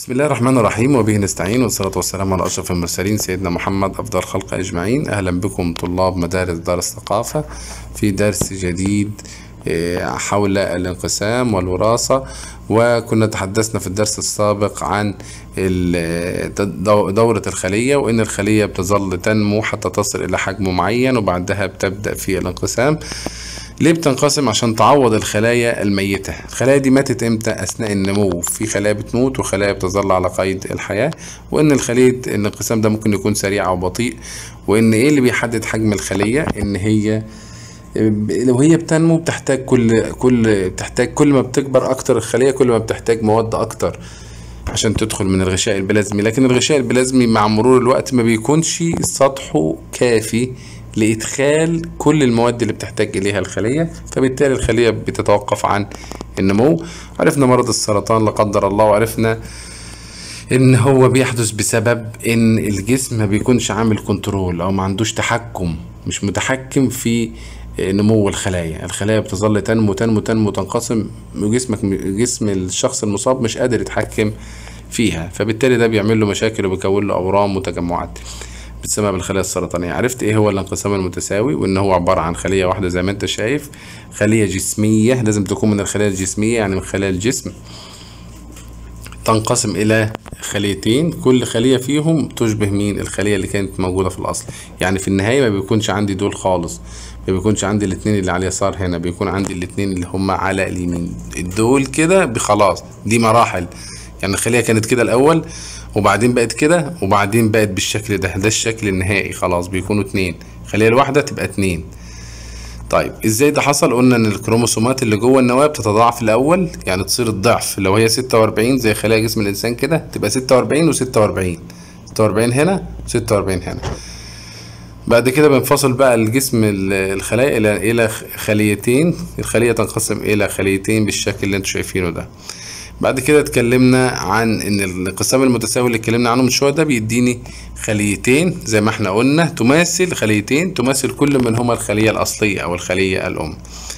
بسم الله الرحمن الرحيم وبه نستعين والصلاة والسلام على أشرف المرسلين سيدنا محمد أفضل خلق أجمعين أهلا بكم طلاب مدارس دار الثقافة في درس جديد آه، حول الانقسام والوراثة وكنا تحدثنا في الدرس السابق عن ال- دو- دورة الخلية وإن الخلية بتظل تنمو حتى تصل إلى حجم معين وبعدها بتبدأ في الانقسام ليه بتنقسم عشان تعوض الخلايا الميتة الخلايا دي ماتت امتى اثناء النمو في خلايا بتموت وخلايا بتظل على قيد الحياة وان الخلية الانقسام ده ممكن يكون سريع او بطيء وان ايه اللي بيحدد حجم الخلية ان هي لو هي بتنمو بتحتاج كل كل بتحتاج كل ما بتكبر اكتر الخلية كل ما بتحتاج مواد اكتر عشان تدخل من الغشاء البلازمي لكن الغشاء البلازمي مع مرور الوقت ما بيكونش سطحه كافي لإدخال كل المواد اللي بتحتاج إليها الخلية فبالتالي الخلية بتتوقف عن النمو عرفنا مرض السرطان لا قدر الله وعرفنا ان هو بيحدث بسبب ان الجسم ما بيكونش عامل كنترول او ما عندوش تحكم مش متحكم في نمو الخلايا الخلايا بتظل تنمو تنمو تنمو تنقسم وجسمك جسم الشخص المصاب مش قادر يتحكم فيها فبالتالي ده بيعمل له مشاكل وبيكون له اورام وتجمعات بتسمى بالخلايا السرطانية عرفت ايه هو الانقسام المتساوي وان هو عبارة عن خلية واحدة زي ما انت شايف خلية جسمية لازم تكون من الخلايا الجسمية يعني من خلايا الجسم تنقسم إلى خليتين كل خلية فيهم تشبه مين الخلية اللي كانت موجودة في الأصل يعني في النهاية ما بيكونش عندي دول خالص ما بيكونش عندي الاتنين اللي على اليسار هنا بيكون عندي الاتنين اللي هم على اليمين دول كده خلاص دي مراحل يعني الخلية كانت كده الأول وبعدين بقت كده وبعدين بقت بالشكل ده ده الشكل النهائي خلاص بيكونوا اتنين خلية الواحدة تبقى اتنين طيب ازاي ده حصل قلنا ان الكروموسومات اللي جوه النواه بتتضاعف الاول يعني تصير الضعف لو هي 46 زي خلايا جسم الانسان كده تبقى 46 و46 46 هنا و46 هنا بعد كده بينفصل بقى الجسم ال- الخلايا الى الى خليتين الخليه تنقسم الى خليتين بالشكل اللي انتوا شايفينه ده بعد كده اتكلمنا عن ان الانقسام المتساوي اللي اتكلمنا عنه من شويه ده بيديني خليتين زي ما احنا قلنا تماثل خليتين تماثل كل منهما الخليه الاصليه او الخليه الام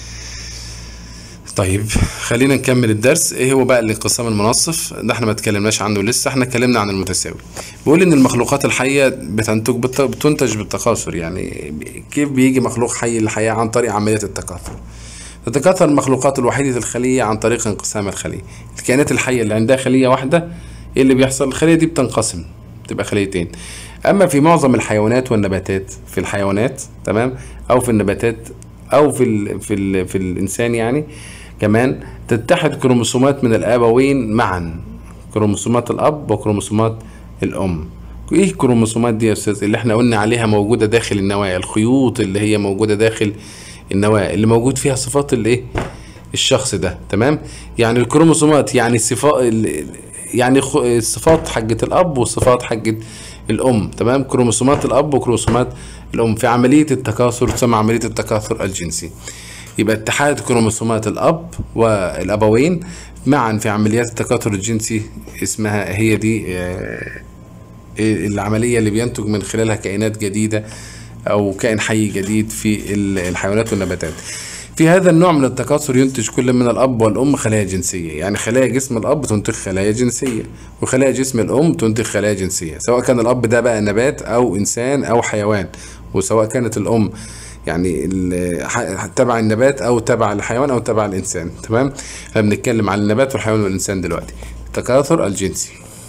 طيب خلينا نكمل الدرس ايه هو بقى الانقسام المنصف ده احنا ما اتكلمناش عنه لسه احنا اتكلمنا عن المتساوي بيقول ان المخلوقات الحيه بتنتج بالت- بتنتج بالتكاثر يعني كيف بيجي مخلوق حي للحياه عن طريق عمليه التكاثر تتكاثر المخلوقات الوحيدة الخلية عن طريق انقسام الخلية الكائنات الحية اللي عندها خلية واحدة ايه اللي بيحصل الخلية دي بتنقسم تبقى خليتين اما في معظم الحيوانات والنباتات في الحيوانات تمام او في النباتات او في ال في ال في الانسان يعني كمان تتحد كروموسومات من الابوين معا كروموسومات الاب وكروموسومات الام ايه الكروموسومات دي يا استاذ اللي احنا قلنا عليها موجوده داخل النواه الخيوط اللي هي موجوده داخل النواه اللي موجود فيها صفات الايه الشخص ده تمام يعني الكروموسومات يعني صفات يعني خ- الصفات حقة الاب والصفات حقة الام تمام كروموسومات الاب وكروموسومات الام في عمليه التكاثر تسمى عمليه التكاثر الجنسي يبقى اتحاد كروموسومات الاب والابوين معا في عمليات التكاثر الجنسي اسمها هي دي آه، العملية اللي بينتج من خلالها كائنات جديدة أو كائن حي جديد في ال- الحيوانات والنباتات في هذا النوع من التكاثر ينتج كل من الأب والأم خلايا جنسية يعني خلايا جسم الأب تنتج خلايا جنسية وخلايا جسم الأم تنتج خلايا جنسية سواء كان الأب ده بقى نبات أو إنسان أو حيوان وسواء كانت الأم يعني ال- ح- تبع النبات أو تبع الحيوان أو تبع الإنسان تمام احنا بنتكلم عن النبات والحيوان والإنسان دلوقتي التكاثر الجنسي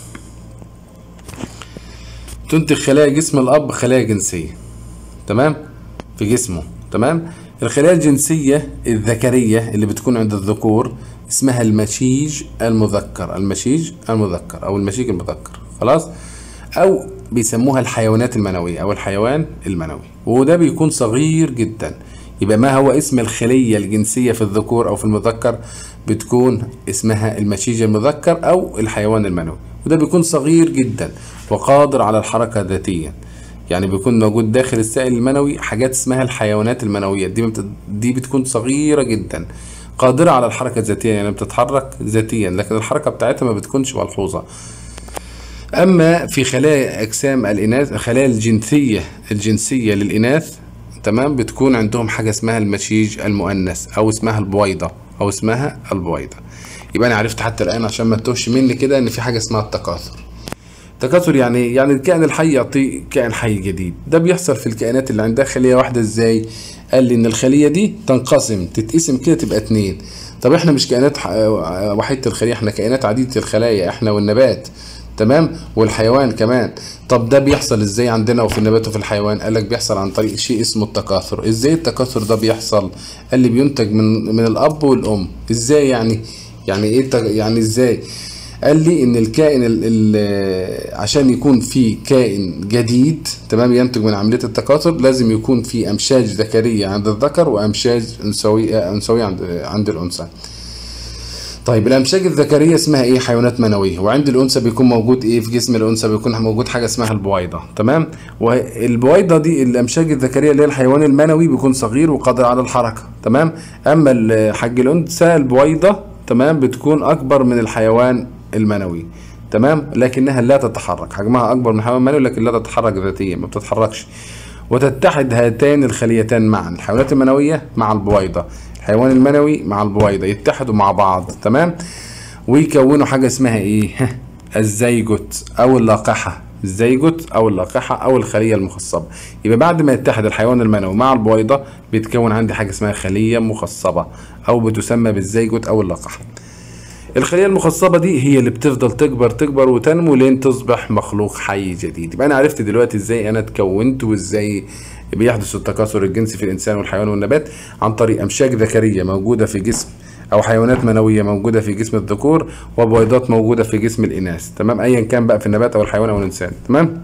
تنتج خلايا جسم الأب خلايا جنسية تمام في جسمه تمام الخلايا الجنسية الذكرية اللي بتكون عند الذكور اسمها المشيج المذكر المشيج المذكر أو المشيج المذكر خلاص أو بيسموها الحيوانات المنوية أو الحيوان المنوي وده بيكون صغير جدا يبقى ما هو اسم الخلية الجنسية في الذكور أو في المذكر بتكون اسمها المشيج المذكر أو الحيوان المنوي وده بيكون صغير جدا وقادر على الحركة ذاتيا يعني بيكون موجود داخل السائل المنوي حاجات اسمها الحيوانات المنوية دي بت- دي بتكون صغيرة جدا قادرة على الحركة الذاتية يعني بتتحرك ذاتيا لكن الحركة بتاعتها ما بتكونش ملحوظة أما في خلايا أجسام الإناث خلايا الجنسية الجنسية للإناث تمام بتكون عندهم حاجة اسمها المشيج المؤنث أو اسمها البويضة أو اسمها البويضة يبقى انا عرفت حتى الان عشان ما تتوهش مني كده ان في حاجه اسمها التكاثر التكاثر يعني إيه؟ يعني الكائن الحي يعطي كائن حي جديد ده بيحصل في الكائنات اللي عندها خليه واحده ازاي قال لي ان الخليه دي تنقسم تتقسم كده تبقى اتنين طب احنا مش كائنات ح- وحيده الخليه احنا كائنات عديده الخلايا احنا والنبات تمام والحيوان كمان طب ده بيحصل ازاي عندنا وفي النبات وفي الحيوان قال لك بيحصل عن طريق شيء اسمه التكاثر ازاي التكاثر ده بيحصل قال لي بينتج من من الاب والام ازاي يعني يعني ايه التك- يعني ازاي قال لي ان الكائن ال ال عشان يكون في كائن جديد تمام ينتج من عمليه التكاثر لازم يكون في امشاج ذكريه عند الذكر وامشاج انثويه انثويه عند عند الانثى طيب الامشاج الذكريه اسمها ايه حيوانات منويه وعند الانثى بيكون موجود ايه في جسم الانثى بيكون موجود حاجه اسمها البويضه تمام والبويضه دي الامشاج الذكريه اللي هي الحيوان المنوي بيكون صغير وقادر على الحركه تمام اما الحج الانثى البويضه تمام بتكون اكبر من الحيوان المنوي تمام لكنها لا تتحرك حجمها اكبر من الحيوان المنوي لكن لا تتحرك ذاتيا ما بتتحركش وتتحد هاتان الخليتان معا الحيوانات المنويه مع البويضه الحيوان المنوي مع البويضه يتحدوا مع بعض تمام ويكونوا حاجه اسمها ايه الزيجوت او اللقاحه الزيجوت او اللقاحه او الخليه المخصبه يبقى بعد ما يتحد الحيوان المنوي مع البويضه بيتكون عندي حاجه اسمها خليه مخصبه او بتسمى بالزيجوت او اللقاحه الخليه المخصبه دي هي اللي بتفضل تكبر تكبر وتنمو لين تصبح مخلوق حي جديد يبقى انا عرفت دلوقتي ازاي انا اتكونت وازاي بيحدث التكاثر الجنسي في الانسان والحيوان والنبات عن طريق امشاج ذكريه موجوده في جسم او حيوانات منويه موجوده في جسم الذكور وبويضات موجوده في جسم الاناث تمام ايا كان بقى في النبات او الحيوان او الانسان تمام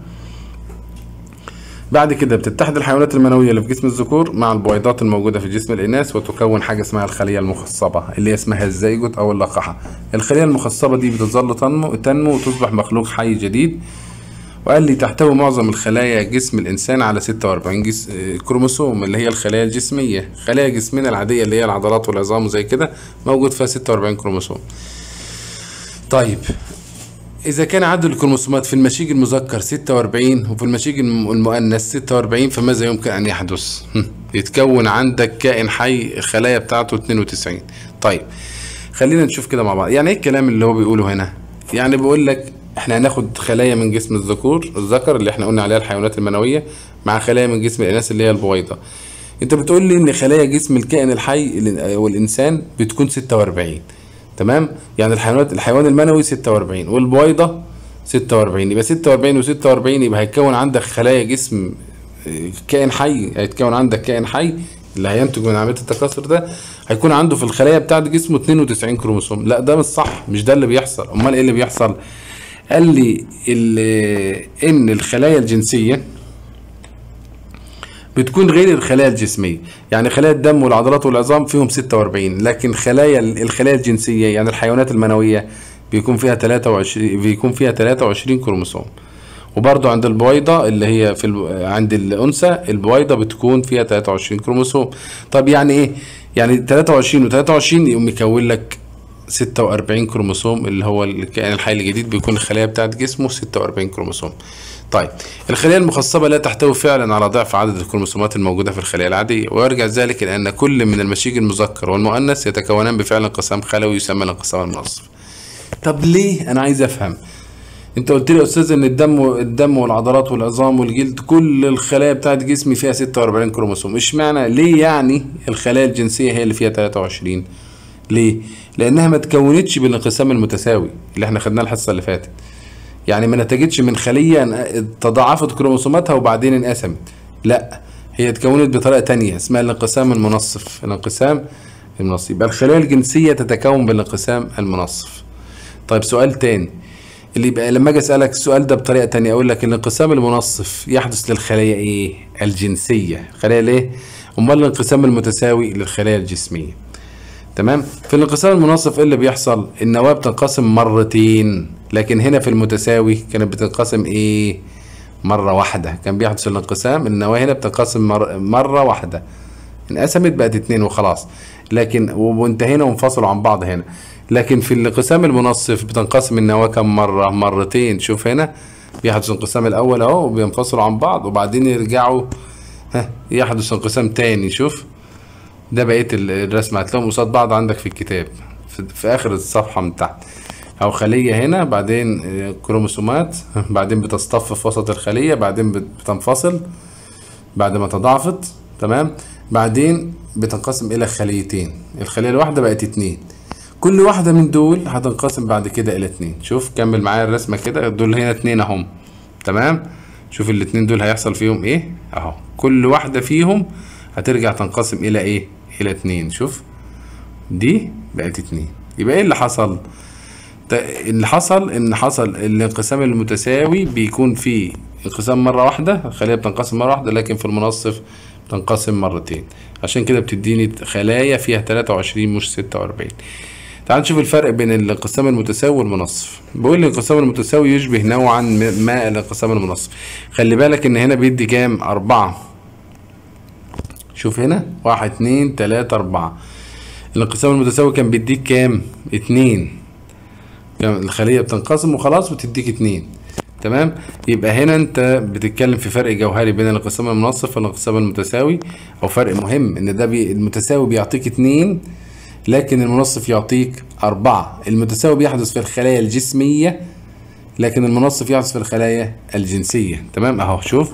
بعد كده بتتحد الحيوانات المنوية اللي في جسم الذكور مع البويضات الموجودة في جسم الإناث وتكون حاجة اسمها الخلية المخصبة اللي اسمها الزيجوت أو اللقاحة الخلية المخصبة دي بتظل تنمو تنمو وتصبح مخلوق حي جديد وقال لي تحتوي معظم الخلايا جسم الإنسان على 46 جس... كروموسوم اللي هي الخلايا الجسمية خلايا جسمنا العادية اللي هي العضلات والعظام وزي كده موجود فيها 46 كروموسوم طيب إذا كان عدد الكروموسومات في المشيج المذكر 46 وفي المشيج الم- المؤنث 46 فماذا يمكن أن يحدث؟ هم، يتكون عندك كائن حي الخلايا بتاعته 92 طيب خلينا نشوف كده مع بعض يعني ايه الكلام اللي هو بيقوله هنا؟ يعني بيقول لك احنا هناخد خلايا من جسم الذكور الذكر اللي احنا قلنا عليها الحيوانات المنوية مع خلايا من جسم الإناث اللي هي البويضة انت بتقول لي ان خلايا جسم الكائن الحي ال- والإنسان بتكون 46 تمام يعني الحيوانات الحيوان المنوي 46 والبويضه 46 يبقى 46 و46 يبقى هيتكون عندك خلايا جسم آه، كائن حي هيتكون عندك كائن حي اللي هينتج من عمليه التكاثر ده هيكون عنده في الخلايا بتاعت جسمه 92 كروموسوم لا ده مش صح مش ده اللي بيحصل امال ايه اللي بيحصل قال لي ال- ان الخلايا الجنسيه بتكون غير الخلايا الجسمية يعني خلايا الدم والعضلات والعظام فيهم 46 لكن خلايا الخلايا الجنسية يعني الحيوانات المنوية بيكون فيها 23 بيكون فيها 23 كروموسوم وبرضه عند البويضة اللي هي في ال... عند الأنثى البويضة بتكون فيها 23 كروموسوم طب يعني إيه؟ يعني 23 و23 يقوم يكون لك 46 كروموسوم اللي هو الكائن الحي الجديد بيكون الخلايا بتاعت جسمه 46 كروموسوم طيب الخلايا المخصبة لا تحتوي فعلا على ضعف عدد الكروموسومات الموجودة في الخلايا العادية ويرجع ذلك إلى أن كل من المشيج المذكر والمؤنث يتكونان بفعل انقسام خلوي يسمى الانقسام المنصف طب ليه أنا عايز أفهم انت قلت لي يا استاذ ان الدم الدم والعضلات والعظام والجلد كل الخلايا بتاعت جسمي فيها 46 كروموسوم اشمعنى ليه يعني الخلايا الجنسيه هي اللي فيها 23 ليه لانها ما تكونتش بالانقسام المتساوي اللي احنا خدناه الحصه اللي فاتت يعني ما نتجتش من خليه ان- تضاعفت كروموسوماتها وبعدين انقسمت لا هي اتكونت بطريقه تانية اسمها الانقسام المنصف الانقسام المنصف يبقى الخلايا الجنسيه تتكون بالانقسام المنصف طيب سؤال تاني اللي يبقى لما اجي اسالك السؤال ده بطريقه تانية اقول لك الانقسام المنصف يحدث للخلايا ايه الجنسيه خلايا ليه امال الانقسام المتساوي للخلايا الجسميه تمام في الانقسام المنصف ايه اللي بيحصل النواه بتنقسم مرتين لكن هنا في المتساوي كانت بتنقسم ايه مره واحده كان بيحدث الانقسام النواه هنا بتنقسم مر... مره واحده انقسمت بقت اتنين وخلاص لكن وانتهينا وانفصلوا عن بعض هنا لكن في الانقسام المنصف بتنقسم النواة كم مرة مرتين شوف هنا بيحدث انقسام الأول أهو وبينفصلوا عن بعض وبعدين يرجعوا ها يحدث انقسام تاني شوف ده بقية ال- الرسمة هتلاقيهم قصاد بعض عندك في الكتاب في في, في اخر الصفحه من تحت او خليه هنا بعدين آه، كروموسومات بعدين بتصطف في وسط الخليه بعدين بت- بتنفصل بعد ما تضاعفت تمام بعدين بتنقسم الى خليتين الخليه الواحده بقت اتنين كل واحده من دول هتنقسم بعد كده الى اتنين شوف كمل معايا الرسمه كده دول هنا اتنين اهم تمام شوف الاتنين دول هيحصل فيهم ايه اهو كل واحده فيهم هترجع تنقسم الى ايه الى اتنين شوف دي بقت اتنين يبقى ايه اللي حصل ت- اللي حصل ان حصل الانقسام المتساوي بيكون فيه انقسام مرة واحدة الخلية بتنقسم مرة واحدة لكن في المنصف بتنقسم مرتين عشان كده بتديني خلايا فيها 23 مش 46 تعال نشوف الفرق بين الانقسام المتساوي والمنصف بيقول الانقسام المتساوي يشبه نوعا ما الانقسام المنصف خلي بالك ان هنا بيدي كام أربعة شوف هنا واحد اتنين تلاتة أربعة الانقسام المتساوي كان بيديك كام اتنين يعني الخلية بتنقسم وخلاص بتديك اتنين تمام يبقى هنا انت بتتكلم في فرق جوهري بين الانقسام المنصف والانقسام المتساوي او فرق مهم ان ده بي المتساوي بيعطيك اتنين لكن المنصف يعطيك اربعة المتساوي بيحدث في الخلايا الجسمية لكن المنصف يحدث في الخلايا الجنسية تمام اهو شوف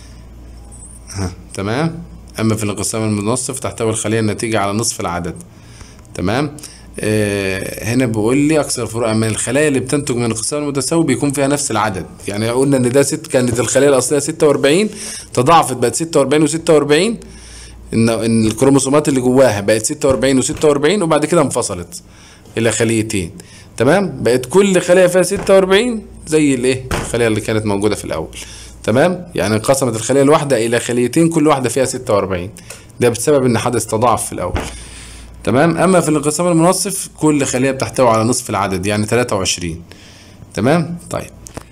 ها تمام اما في الانقسام المنصف تحتوي الخلية الناتجة على نصف العدد تمام آه هنا بيقول لي اكثر فروقا من الخلايا اللي بتنتج من الانقسام المتساوي بيكون فيها نفس العدد يعني قلنا ان ده ست كانت الخليه الاصليه 46 تضاعفت بقت 46 و46 ان ان الكروموسومات اللي جواها بقت 46 و46 وبعد كده انفصلت الى خليتين تمام بقت كل خليه فيها 46 زي الايه الخليه اللي كانت موجوده في الاول تمام يعني انقسمت الخليه الواحده الى خليتين كل واحده فيها 46 ده بسبب ان حدث تضاعف في الاول تمام اما في الانقسام المنصف كل خليه بتحتوي على نصف العدد يعني 23 تمام طيب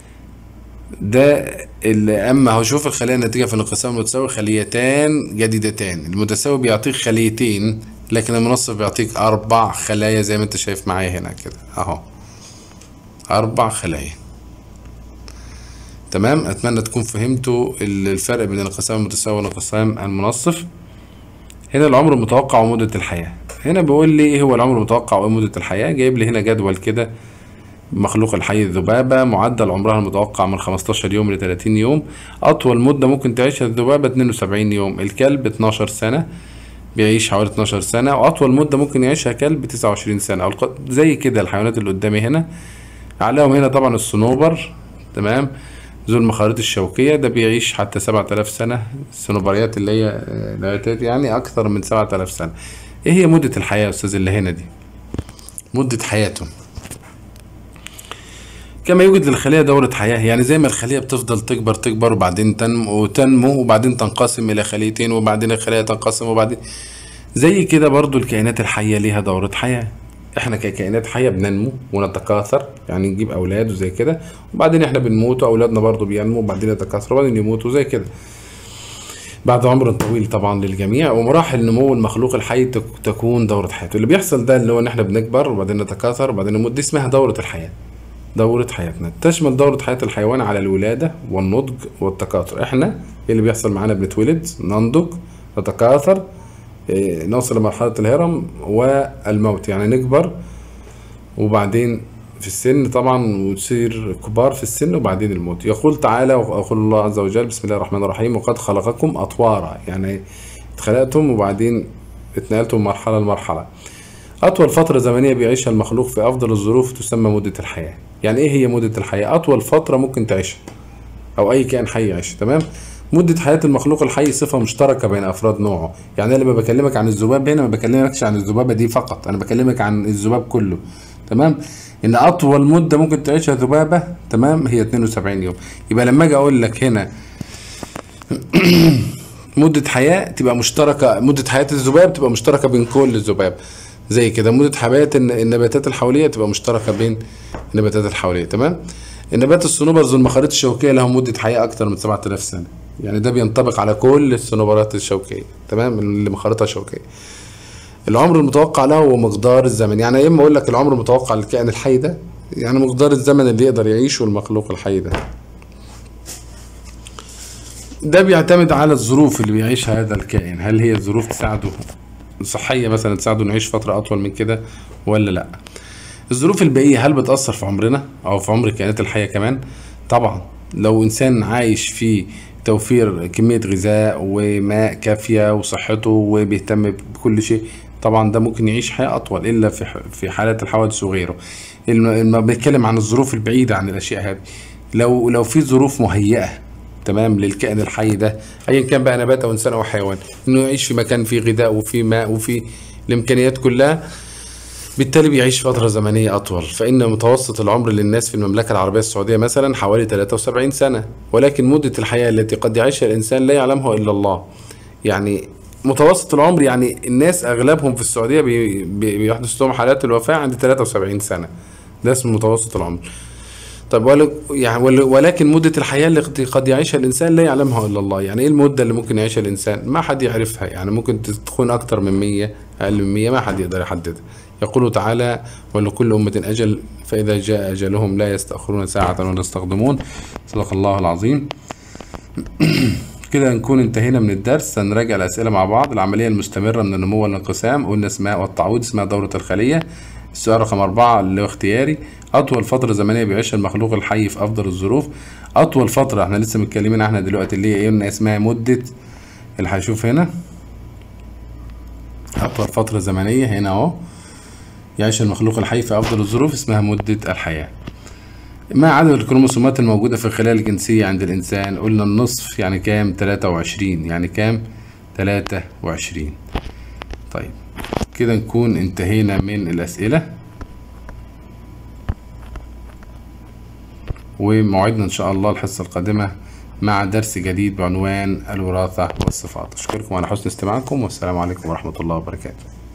ده اللي اما هو شوف الخليه الناتجه في الانقسام المتساوي خليتان جديدتان المتساوي بيعطيك خليتين لكن المنصف بيعطيك اربع خلايا زي ما انت شايف معايا هنا كده اهو اربع خلايا تمام اتمنى تكون فهمتوا ال- الفرق بين الانقسام المتساوي والانقسام المنصف هنا العمر المتوقع ومدة الحياة هنا بيقول لي ايه هو العمر المتوقع ومدة الحياة جايب لي هنا جدول كده مخلوق الحي الذبابة معدل عمرها المتوقع من 15 يوم ل 30 يوم أطول مدة ممكن تعيشها الذبابة 72 يوم الكلب 12 سنة بيعيش حوالي 12 سنة وأطول مدة ممكن يعيشها كلب 29 سنة أو الق- زي كده الحيوانات اللي قدامي هنا عليهم هنا طبعا الصنوبر تمام ذو المخاريط الشوكية ده بيعيش حتى 7000 سنة الصنوبريات اللي هي آه، النباتات يعني أكثر من 7000 سنة إيه هي مدة الحياة يا أستاذ اللي هنا دي مدة حياته كما يوجد للخلية دورة حياة يعني زي ما الخلية بتفضل تكبر تكبر وبعدين تنمو وتنمو وبعدين تنقسم إلى خليتين وبعدين الخلية تنقسم وبعدين زي كده برضو الكائنات الحية ليها دورة حياة احنا ككائنات حية بننمو ونتكاثر يعني نجيب أولاد وزي كده وبعدين احنا بنموت وأولادنا برضو بينمو وبعدين يتكاثروا وبعدين يموتوا زي كده بعد عمر طويل طبعا للجميع ومراحل نمو المخلوق الحي تك- تكون دورة حياته اللي بيحصل ده اللي هو ان احنا بنكبر وبعدين نتكاثر وبعدين نموت دي اسمها دورة الحياة دورة حياتنا تشمل دورة حياة الحيوان على الولادة والنضج والتكاثر احنا ايه اللي بيحصل معانا بنتولد ننضج نتكاثر إيه، نوصل لمرحلة الهرم والموت يعني نكبر وبعدين في السن طبعا وتصير كبار في السن وبعدين الموت يقول تعالى ويقول الله عز وجل بسم الله الرحمن الرحيم وقد خلقكم أطوارا يعني اتخلقتم وبعدين اتنقلتم من مرحلة لمرحلة أطول فترة زمنية بيعيشها المخلوق في أفضل الظروف تسمى مدة الحياة يعني إيه هي مدة الحياة؟ أطول فترة ممكن تعيشها أو أي كائن حي يعيش تمام؟ مدة حياة المخلوق الحي صفة مشتركة بين أفراد نوعه يعني أنا لما بكلمك عن الذباب هنا ما بكلمكش عن الذبابة دي فقط أنا بكلمك عن الذباب كله تمام إن أطول مدة ممكن تعيشها ذبابة تمام هي 72 يوم يبقى لما أجي أقول لك هنا مدة حياة تبقى مشتركة مدة حياة الذباب تبقى مشتركة بين كل الذباب زي كده مدة حياة الن- النباتات الحولية تبقى مشتركة بين النباتات الحولية تمام النبات الصنوبر ذو المخاريط الشوكية لهم مدة حياة أكتر من 7000 سنة يعني ده بينطبق على كل الصنوبرات الشوكية تمام اللي مخاريطها شوكية العمر المتوقع له هو مقدار الزمن يعني يا اما اقول لك العمر المتوقع للكائن الحي ده يعني مقدار الزمن اللي يقدر يعيشه المخلوق الحي ده ده بيعتمد على الظروف اللي بيعيشها هذا الكائن هل هي الظروف تساعده صحية مثلا تساعده انه يعيش فترة اطول من كده ولا لا الظروف البيئية هل بتأثر في عمرنا او في عمر الكائنات الحية كمان طبعا لو انسان عايش في توفير كمية غذاء وماء كافية وصحته وبيهتم بكل شيء طبعا ده ممكن يعيش حياة أطول إلا في ح- في حالات الحوادث وغيره لما بنتكلم عن الظروف البعيدة عن الأشياء هذه لو لو في ظروف مهيئة تمام للكائن الحي ده ايا كان بقى نبات او انسان او حيوان انه يعيش في مكان فيه غذاء وفيه ماء وفيه الامكانيات كلها بالتالي بيعيش فترة زمنية أطول فإن متوسط العمر للناس في المملكة العربية السعودية مثلا حوالي 73 سنة ولكن مدة الحياة التي قد يعيشها الإنسان لا يعلمها إلا الله يعني متوسط العمر يعني الناس أغلبهم في السعودية بي بي بيحدث لهم حالات الوفاة عند 73 سنة ده اسمه متوسط العمر طب ول- يعني ول- ولكن مدة الحياة التي قد يعيشها الإنسان لا يعلمها إلا الله يعني إيه المدة اللي ممكن يعيشها الإنسان ما حد يعرفها يعني ممكن تكون أكتر من 100 أقل من 100 ما حد يقدر يحددها يقول تعالى ولكل أمة أجل فإذا جاء أجلهم لا يستأخرون ساعة ولا يستقدمون صدق الله العظيم كده نكون انتهينا من الدرس هنراجع الأسئلة مع بعض العملية المستمرة من النمو والانقسام قلنا اسمها والتعويض اسمها دورة الخلية السؤال رقم أربعة اللي هو اختياري أطول فترة زمنية بيعيشها المخلوق الحي في أفضل الظروف أطول فترة احنا لسه متكلمين عنها دلوقتي اللي هي إيه قلنا اسمها مدة اللي هيشوف هنا أطول فترة زمنية هنا أهو يعيش المخلوق الحي في أفضل الظروف اسمها مدة الحياة ما عدد الكروموسومات الموجودة في الخلايا الجنسية عند الإنسان قلنا النصف يعني كام 23 يعني كام 23 طيب كده نكون انتهينا من الأسئلة وموعدنا إن شاء الله الحصة القادمة مع درس جديد بعنوان الوراثة والصفات أشكركم على حسن استماعكم والسلام عليكم ورحمة الله وبركاته